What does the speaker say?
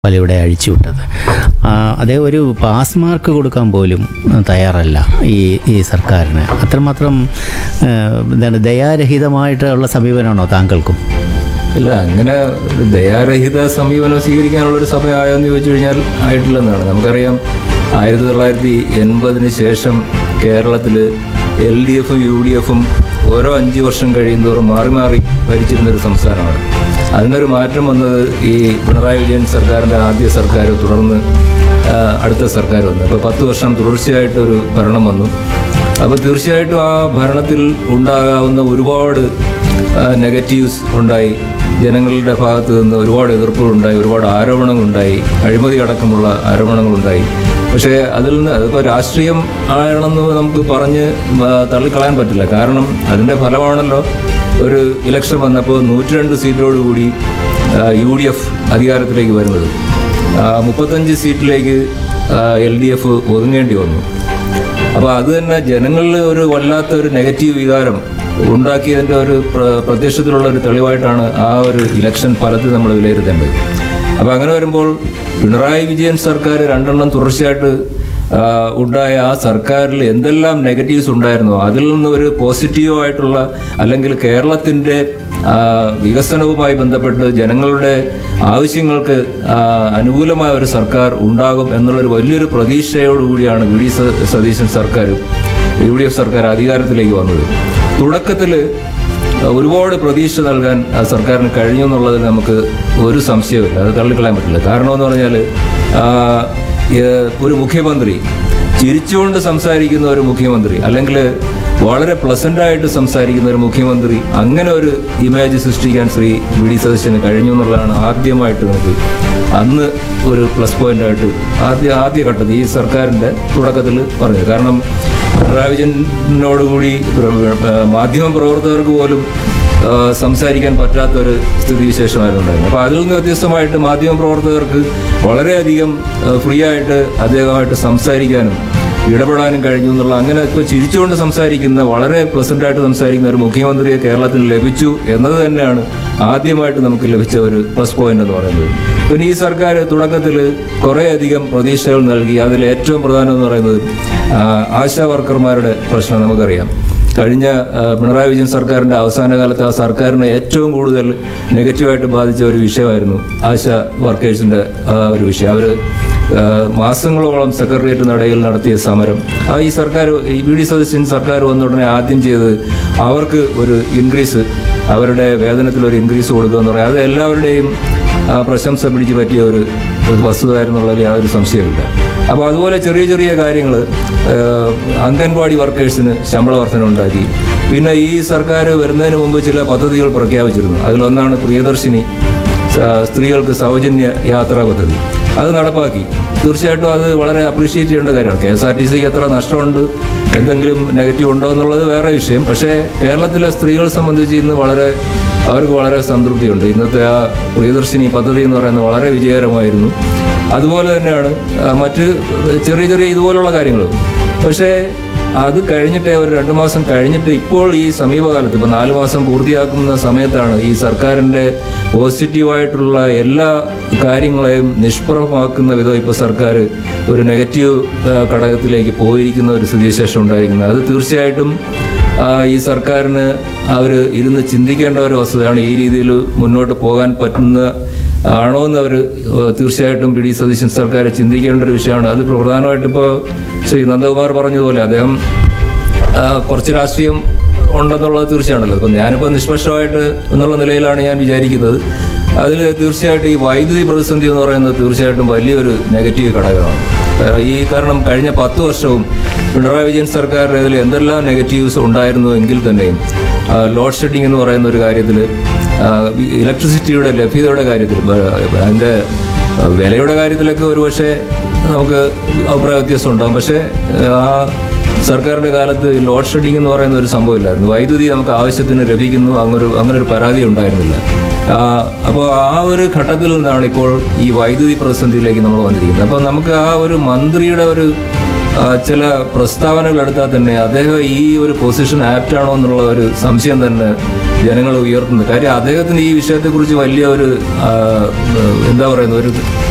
പലയുടെ അഴിച്ചുവിട്ടത് ആ, അതേ ഒരു പാസ് മാർക്ക് കൊടുക്കാൻ പോലും തയ്യാറല്ല ഈ ഈ സർക്കാരിന് അത്രമാത്രം ആ, എന്താണ് ദയാരഹിതമായിട്ടുള്ള സമീപനമാണോ താങ്കൾക്കും ഇല്ല അങ്ങനെ ഒരു ദയാരഹിത സമീപനം സ്വീകരിക്കാനുള്ള ഒരു സമയമായോ എന്ന് ചോദിച്ചു കഴിഞ്ഞാൽ ആയിട്ടില്ലെന്നാണ് നമുക്കറിയാം ആയിരത്തി തൊള്ളായിരത്തി എൺപതിന് ശേഷം കേരളത്തിൽ എൽ ഡി എഫും യു ഡി എഫും ഓരോ അഞ്ച് വർഷം കഴിയുന്തോറും മാറി മാറി ഭരിച്ചിരുന്ന ഒരു സംസ്ഥാനമാണ് അതിനൊരു മാറ്റം വന്നത് ഈ പിണറായി വിജയൻ സർക്കാരിൻ്റെ ആദ്യ സർക്കാർ തുടർന്ന് ആ, അടുത്ത സർക്കാർ വന്നു അപ്പോൾ പത്ത് വർഷം തുടർച്ചയായിട്ടൊരു ഭരണം വന്നു അപ്പോൾ തീർച്ചയായിട്ടും ആ ഭരണത്തിൽ ഉണ്ടാകാവുന്ന ഒരുപാട് നെഗറ്റീവ്സ് ഉണ്ടായി ജനങ്ങളുടെ ഭാഗത്ത് നിന്ന് ഒരുപാട് എതിർപ്പുകളുണ്ടായി ഒരുപാട് ആരോപണങ്ങളുണ്ടായി അഴിമതി അടക്കമുള്ള ആരോപണങ്ങളുണ്ടായി പക്ഷേ അതിൽ നിന്ന് അതിപ്പോൾ രാഷ്ട്രീയം ആണെന്ന് നമുക്ക് പറഞ്ഞ് ആ, തള്ളിക്കളയാൻ പറ്റില്ല കാരണം അതിൻ്റെ ഫലമാണല്ലോ ഒരു ഇലക്ഷൻ വന്നപ്പോൾ നൂറ്റി രണ്ട് സീറ്റോടുകൂടി യു ഡി എഫ് അധികാരത്തിലേക്ക് വരുന്നത് ആ, മുപ്പത്തഞ്ച് സീറ്റിലേക്ക് എൽ ഡി എഫ് ഒതുങ്ങേണ്ടി വന്നു അപ്പൊ അത് തന്നെ ജനങ്ങളിൽ ഒരു വല്ലാത്ത ഒരു നെഗറ്റീവ് വികാരം ഉണ്ടാക്കിയതിന്റെ ഒരു പ്ര- പ്രത്യക്ഷത്തിലുള്ള ഒരു തെളിവായിട്ടാണ് ആ ഒരു ഇലക്ഷൻ ഫലത്തിൽ നമ്മൾ വിലയിരുത്തേണ്ടത് അപ്പൊ അങ്ങനെ വരുമ്പോൾ പിണറായി വിജയൻ സർക്കാർ രണ്ടെണ്ണം തുടർച്ചയായിട്ട് ആ, ഉണ്ടായ ആ സർക്കാരിൽ എന്തെല്ലാം നെഗറ്റീവ്സ് ഉണ്ടായിരുന്നോ അതിൽ നിന്ന് ഒരു പോസിറ്റീവായിട്ടുള്ള അല്ലെങ്കിൽ കേരളത്തിന്റെ ആ, വികസനവുമായി ബന്ധപ്പെട്ട് ജനങ്ങളുടെ ആവശ്യങ്ങൾക്ക് ആ, അനുകൂലമായ ഒരു സർക്കാർ ഉണ്ടാകും എന്നുള്ളൊരു വലിയൊരു പ്രതീക്ഷയോടുകൂടിയാണ് വി ഡി സ- സതീശൻ സർക്കാർ യു ഡി എഫ് സർക്കാർ അധികാരത്തിലേക്ക് വന്നത് തുടക്കത്തിൽ ഒരുപാട് പ്രതീക്ഷ നൽകാൻ ആ സർക്കാരിന് കഴിഞ്ഞു എന്നുള്ളതിൽ നമുക്ക് ഒരു സംശയവുമില്ല അത് തള്ളിക്കളയാൻ പറ്റില്ല കാരണം എന്ന് പറഞ്ഞാൽ ഒരു മുഖ്യമന്ത്രി ചിരിച്ചുകൊണ്ട് സംസാരിക്കുന്ന ഒരു മുഖ്യമന്ത്രി അല്ലെങ്കിൽ വളരെ പ്ലസന്റ് ആയിട്ട് സംസാരിക്കുന്ന ഒരു മുഖ്യമന്ത്രി അങ്ങനെ ഒരു ഇമേജ് സൃഷ്ടിക്കാൻ ശ്രീ വി ഡി സതീശന് കഴിഞ്ഞു എന്നുള്ളതാണ് ആദ്യമായിട്ട് നമുക്ക് അന്ന് ഒരു പ്ലസ് പോയിന്റ് ആയിട്ട് ആദ്യ ആദ്യ ഘട്ടത്തിൽ ഈ സർക്കാരിന്റെ തുടക്കത്തിൽ പറഞ്ഞത് കാരണം പിണറായി വിജയനോടുകൂടി മാധ്യമ പ്രവർത്തകർക്ക് പോലും ആ, സംസാരിക്കാൻ പറ്റാത്ത ഒരു സ്ഥിതിവിശേഷമായിരുന്നു ഉണ്ടായിരുന്നത് അപ്പോൾ അതിൽ നിന്ന് വ്യത്യസ്തമായിട്ട് മാധ്യമ പ്രവർത്തകർക്ക് വളരെയധികം ഫ്രീ ആയിട്ട് അദ്ദേഹമായിട്ട് സംസാരിക്കാനും ഇടപെടാനും കഴിഞ്ഞു എന്നുള്ള അങ്ങനെ ഇപ്പോൾ ചിരിച്ചുകൊണ്ട് സംസാരിക്കുന്ന വളരെ പ്ലസന്റ് ആയിട്ട് സംസാരിക്കുന്ന ഒരു മുഖ്യമന്ത്രിയെ കേരളത്തിൽ ലഭിച്ചു എന്നത് തന്നെയാണ് ആദ്യമായിട്ട് നമുക്ക് ലഭിച്ച ഒരു പ്ലസ് പോയിന്റ് എന്ന് പറയുന്നത് പിന്നെ ഈ സർക്കാർ തുടക്കത്തിൽ കുറേയധികം പ്രതീക്ഷകൾ നൽകി അതിൽ ഏറ്റവും പ്രധാനം എന്ന് പറയുന്നത് ആ, ആശാ വർക്കർമാരുടെ പ്രശ്നം നമുക്കറിയാം കഴിഞ്ഞ ആ, പിണറായി വിജയൻ സർക്കാരിന്റെ അവസാന കാലത്ത് ആ സർക്കാരിനെ ഏറ്റവും കൂടുതൽ നെഗറ്റീവായിട്ട് ബാധിച്ച ഒരു വിഷയമായിരുന്നു ആശ വർക്കേഴ്സിന്റെ ആ, ഒരു വിഷയം അവര് ആ, മാസങ്ങളോളം സെക്രട്ടേറിയറ്റ് നടയിൽ നടത്തിയ സമരം ആ ഈ സർക്കാർ ഈ വി ഡി സതീശൻ സർക്കാർ വന്ന ഉടനെ ആദ്യം ചെയ്തത് അവർക്ക് ഒരു ഇൻക്രീസ് അവരുടെ വേതനത്തിൽ ഒരു ഇൻക്രീസ് കൊടുക്കുക എന്ന് പറയാം അത് എല്ലാവരുടെയും ആ, പ്രശംസ പിടിച്ച് പറ്റിയ ഒരു ഒരു വസ്തുതയായിരുന്നുള്ളതിൽ യാതൊരു സംശയമില്ല അപ്പോൾ അതുപോലെ ചെറിയ ചെറിയ കാര്യങ്ങൾ അംഗൻവാടി വർക്കേഴ്സിന് ശമ്പള വർധന ഉണ്ടാക്കി പിന്നെ ഈ സർക്കാർ വരുന്നതിന് മുമ്പ് ചില പദ്ധതികൾ പ്രഖ്യാപിച്ചിരുന്നു അതിലൊന്നാണ് പ്രിയദർശിനി സ- സ്ത്രീകൾക്ക് സൗജന്യ യാത്രാ പദ്ധതി അത് നടപ്പാക്കി തീർച്ചയായിട്ടും അത് വളരെ അപ്രീഷിയേറ്റ് ചെയ്യേണ്ട കാര്യമാണ് കെ എസ് ആർ ടി സിക്ക് എത്ര നഷ്ടമുണ്ട് എന്തെങ്കിലും നെഗറ്റീവ് ഉണ്ടോ എന്നുള്ളത് വേറെ വിഷയം പക്ഷേ കേരളത്തിലെ സ്ത്രീകളെ സംബന്ധിച്ച് ഇന്ന് വളരെ അവർക്ക് വളരെ സംതൃപ്തിയുണ്ട് ഇന്നത്തെ ആ പ്രിയദർശിനി പദ്ധതി എന്ന് പറയുന്നത് വളരെ വിജയകരമായിരുന്നു അതുപോലെ തന്നെയാണ് ആ, മറ്റ് ചെറിയ ചെറിയ ഇതുപോലുള്ള കാര്യങ്ങൾ പക്ഷേ അത് കഴിഞ്ഞിട്ട് ഒരു രണ്ടു മാസം കഴിഞ്ഞിട്ട് ഇപ്പോൾ ഈ സമീപകാലത്ത് ഇപ്പൊ നാല് മാസം പൂർത്തിയാക്കുന്ന സമയത്താണ് ഈ സർക്കാരിന്റെ പോസിറ്റീവായിട്ടുള്ള എല്ലാ കാര്യങ്ങളെയും നിഷ്പ്രഭമാക്കുന്ന വിധം ഇപ്പൊ സർക്കാർ ഒരു നെഗറ്റീവ് ആ, ഘടകത്തിലേക്ക് പോയിരിക്കുന്ന ഒരു സ്ഥിതിവിശേഷം ഉണ്ടായിരിക്കുന്നത് അത് തീർച്ചയായിട്ടും ആ, ഈ സർക്കാരിന് അവർ ഇരുന്ന് ചിന്തിക്കേണ്ട ഒരു വസ്തുതയാണ് ഈ രീതിയിൽ മുന്നോട്ട് പോകാൻ പറ്റുന്ന ആണോ എന്ന് അവർ തീർച്ചയായിട്ടും പി ഡി സതീശൻ സർക്കാർ ചിന്തിക്കേണ്ട ഒരു വിഷയമാണ് അത് പ്രധാനമായിട്ട് ഇപ്പോൾ ശ്രീ നന്ദകുമാർ പറഞ്ഞതുപോലെ അദ്ദേഹം ആ, കുറച്ച് രാഷ്ട്രീയം ഉണ്ടെന്നുള്ളത് തീർച്ചയാണല്ലോ അപ്പം ഞാനിപ്പോൾ നിഷ്പക്ഷമായിട്ട് എന്നുള്ള നിലയിലാണ് ഞാൻ വിചാരിക്കുന്നത് അതിൽ തീർച്ചയായിട്ടും ഈ വൈദ്യുതി പ്രതിസന്ധി എന്ന് പറയുന്നത് തീർച്ചയായിട്ടും വലിയൊരു നെഗറ്റീവ് ഘടകമാണ് ആ, ഈ കാരണം കഴിഞ്ഞ പത്ത് വർഷവും പിണറായി വിജയൻ സർക്കാരിന് ഇതിൽ എന്തെല്ലാം നെഗറ്റീവ്സ് ഉണ്ടായിരുന്നു എങ്കിൽ തന്നെയും ആ, ലോഡ് ഷെഡിംഗ് എന്ന് പറയുന്ന ഒരു കാര്യത്തിൽ ഇലക്ട്രിസിറ്റിയുടെ ലഭ്യതയുടെ കാര്യത്തിൽ ആ, അതിന്റെ ആ, വിലയുടെ കാര്യത്തിലൊക്കെ ഒരുപക്ഷെ നമുക്ക് അഭിപ്രായ വ്യത്യാസം ഉണ്ടാകും പക്ഷേ ആ സർക്കാരിന്റെ കാലത്ത് ലോഡ് ഷെഡിംഗ് എന്ന് പറയുന്ന ഒരു സംഭവമില്ലായിരുന്നു വൈദ്യുതി നമുക്ക് ആവശ്യത്തിന് ലഭിക്കുന്നു അങ്ങനൊരു അങ്ങനെ ഒരു പരാതി ഉണ്ടായിരുന്നില്ല അപ്പോൾ ആ ഒരു ഘട്ടത്തിൽ നിന്നാണ് ഇപ്പോൾ ഈ വൈദ്യുതി പ്രതിസന്ധിയിലേക്ക് നമ്മൾ വന്നിരിക്കുന്നത് അപ്പോൾ നമുക്ക് ആ ഒരു മന്ത്രിയുടെ ഒരു ആ, ചില പ്രസ്താവനകൾ എടുത്താൽ തന്നെ അദ്ദേഹം ഈ ഒരു പൊസിഷൻ ആപ്റ്റ് ആണോ എന്നുള്ള ഒരു സംശയം തന്നെ ജനങ്ങൾ ഉയർത്തുന്നു കാര്യം അദ്ദേഹത്തിന് ഈ വിഷയത്തെക്കുറിച്ച് വലിയ ഒരു ആ, എന്താ പറയുന്നത് ഒരു